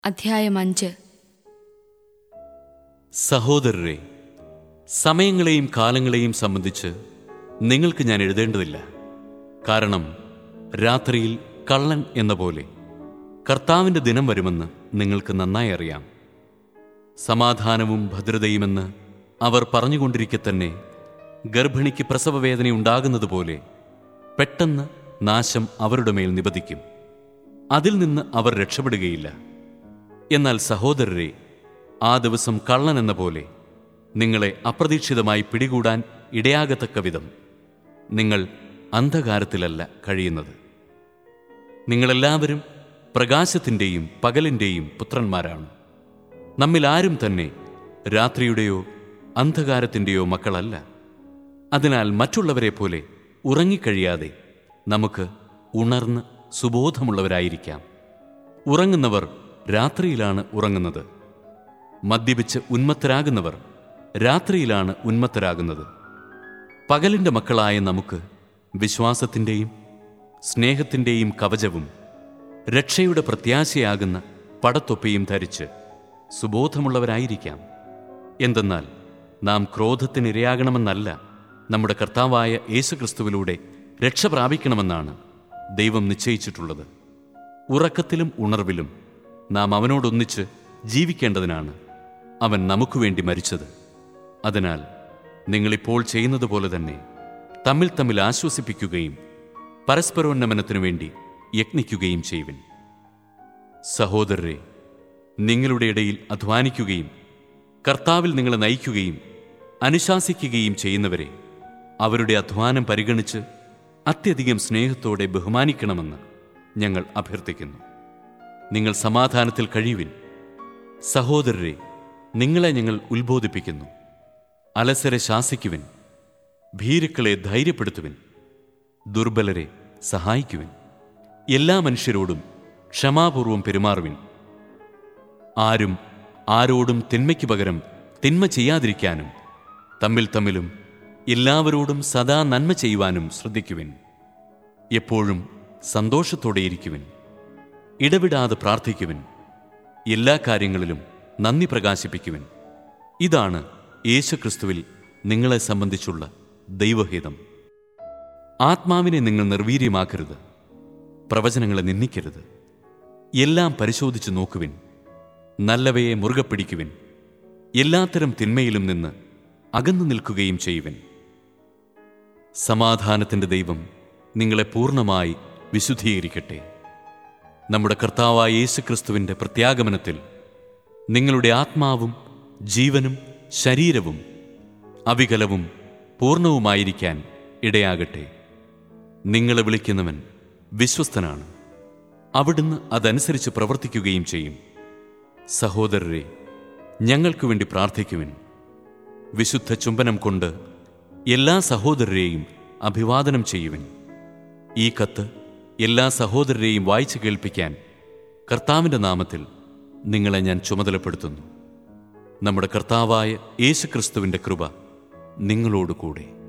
അധ്യായം അഞ്ച് സഹോദരരെ സമയങ്ങളെയും കാലങ്ങളെയും സംബന്ധിച്ച് നിങ്ങൾക്ക് ഞാൻ എഴുതേണ്ടതില്ല കാരണം രാത്രിയിൽ കള്ളൻ എന്ന പോലെ കർത്താവിൻ്റെ ദിനം വരുമെന്ന് നിങ്ങൾക്ക് നന്നായി അറിയാം സമാധാനവും ഭദ്രതയുമെന്ന് അവർ പറഞ്ഞുകൊണ്ടിരിക്കെ തന്നെ ഗർഭിണിക്ക് പ്രസവവേദന ഉണ്ടാകുന്നത് പോലെ പെട്ടെന്ന് നാശം അവരുടെ മേൽ നിപതിക്കും അതിൽ നിന്ന് അവർ രക്ഷപ്പെടുകയില്ല എന്നാൽ സഹോദരരെ ആ ദിവസം കള്ളൻ എന്ന പോലെ നിങ്ങളെ അപ്രതീക്ഷിതമായി പിടികൂടാൻ ഇടയാകത്തക്ക വിധം നിങ്ങൾ അന്ധകാരത്തിലല്ല കഴിയുന്നത് നിങ്ങളെല്ലാവരും പ്രകാശത്തിൻ്റെയും പകലിൻ്റെയും പുത്രന്മാരാണ് നമ്മിൽ ആരും തന്നെ രാത്രിയുടെയോ അന്ധകാരത്തിൻ്റെയോ മക്കളല്ല അതിനാൽ മറ്റുള്ളവരെ പോലെ ഉറങ്ങിക്കഴിയാതെ നമുക്ക് ഉണർന്ന് സുബോധമുള്ളവരായിരിക്കാം ഉറങ്ങുന്നവർ രാത്രിയിലാണ് ഉറങ്ങുന്നത് മദ്യപിച്ച് ഉന്മത്തരാകുന്നവർ രാത്രിയിലാണ് ഉന്മത്തരാകുന്നത് പകലിൻ്റെ മക്കളായ നമുക്ക് വിശ്വാസത്തിൻ്റെയും സ്നേഹത്തിൻ്റെയും കവചവും രക്ഷയുടെ പ്രത്യാശയാകുന്ന പടത്തൊപ്പിയും ധരിച്ച് സുബോധമുള്ളവരായിരിക്കാം എന്തെന്നാൽ നാം ക്രോധത്തിനിരയാകണമെന്നല്ല നമ്മുടെ കർത്താവായ യേശുക്രിസ്തുവിലൂടെ രക്ഷ പ്രാപിക്കണമെന്നാണ് ദൈവം നിശ്ചയിച്ചിട്ടുള്ളത് ഉറക്കത്തിലും ഉണർവിലും നാം അവനോടൊന്നിച്ച് ജീവിക്കേണ്ടതിനാണ് അവൻ നമുക്ക് വേണ്ടി മരിച്ചത് അതിനാൽ നിങ്ങളിപ്പോൾ ചെയ്യുന്നത് പോലെ തന്നെ തമ്മിൽ തമ്മിൽ ആശ്വസിപ്പിക്കുകയും പരസ്പരോന്നമനത്തിനു വേണ്ടി യത്നിക്കുകയും ചെയ്യുവിൻ സഹോദരരെ നിങ്ങളുടെ ഇടയിൽ അധ്വാനിക്കുകയും കർത്താവിൽ നിങ്ങളെ നയിക്കുകയും അനുശാസിക്കുകയും ചെയ്യുന്നവരെ അവരുടെ അധ്വാനം പരിഗണിച്ച് അത്യധികം സ്നേഹത്തോടെ ബഹുമാനിക്കണമെന്ന് ഞങ്ങൾ അഭ്യർത്ഥിക്കുന്നു നിങ്ങൾ സമാധാനത്തിൽ കഴിയുവിൻ സഹോദരരെ നിങ്ങളെ ഞങ്ങൾ ഉത്ബോധിപ്പിക്കുന്നു അലസരെ ശാസിക്കുവിൻ ഭീരുക്കളെ ധൈര്യപ്പെടുത്തുവിൻ ദുർബലരെ സഹായിക്കുവിൻ എല്ലാ മനുഷ്യരോടും ക്ഷമാപൂർവം പെരുമാറുവിൻ ആരും ആരോടും തിന്മയ്ക്ക് പകരം തിന്മ ചെയ്യാതിരിക്കാനും തമ്മിൽ തമ്മിലും എല്ലാവരോടും സദാ നന്മ ചെയ്യുവാനും ശ്രദ്ധിക്കുവിൻ എപ്പോഴും സന്തോഷത്തോടെയിരിക്കുവിൻ ഇടവിടാതെ പ്രാർത്ഥിക്കുവിൻ എല്ലാ കാര്യങ്ങളിലും നന്ദി പ്രകാശിപ്പിക്കുവിൻ ഇതാണ് യേശുക്രിസ്തുവിൽ നിങ്ങളെ സംബന്ധിച്ചുള്ള ദൈവഹിതം ആത്മാവിനെ നിങ്ങൾ നിർവീര്യമാക്കരുത് പ്രവചനങ്ങളെ നിന്ദിക്കരുത് എല്ലാം പരിശോധിച്ച് നോക്കുവിൻ നല്ലവയെ മുറുകെ പിടിക്കുവിൻ എല്ലാത്തരം തിന്മയിലും നിന്ന് അകന്നു നിൽക്കുകയും ചെയ്യുവിൻ സമാധാനത്തിൻ്റെ ദൈവം നിങ്ങളെ പൂർണ്ണമായി വിശുദ്ധീകരിക്കട്ടെ നമ്മുടെ കർത്താവായ യേശുക്രിസ്തുവിൻ്റെ പ്രത്യാഗമനത്തിൽ നിങ്ങളുടെ ആത്മാവും ജീവനും ശരീരവും അവികലവും പൂർണ്ണവുമായിരിക്കാൻ ഇടയാകട്ടെ നിങ്ങളെ വിളിക്കുന്നവൻ വിശ്വസ്തനാണ് അവിടുന്ന് അതനുസരിച്ച് പ്രവർത്തിക്കുകയും ചെയ്യും സഹോദരരെ ഞങ്ങൾക്കു വേണ്ടി പ്രാർത്ഥിക്കുവിൻ വിശുദ്ധ ചുംബനം കൊണ്ട് എല്ലാ സഹോദരരെയും അഭിവാദനം ചെയ്യുവിൻ ഈ കത്ത് എല്ലാ സഹോദരരെയും വായിച്ചു കേൾപ്പിക്കാൻ കർത്താവിൻ്റെ നാമത്തിൽ നിങ്ങളെ ഞാൻ ചുമതലപ്പെടുത്തുന്നു നമ്മുടെ കർത്താവായ യേശുക്രിസ്തുവിൻ്റെ കൃപ നിങ്ങളോട് കൂടെ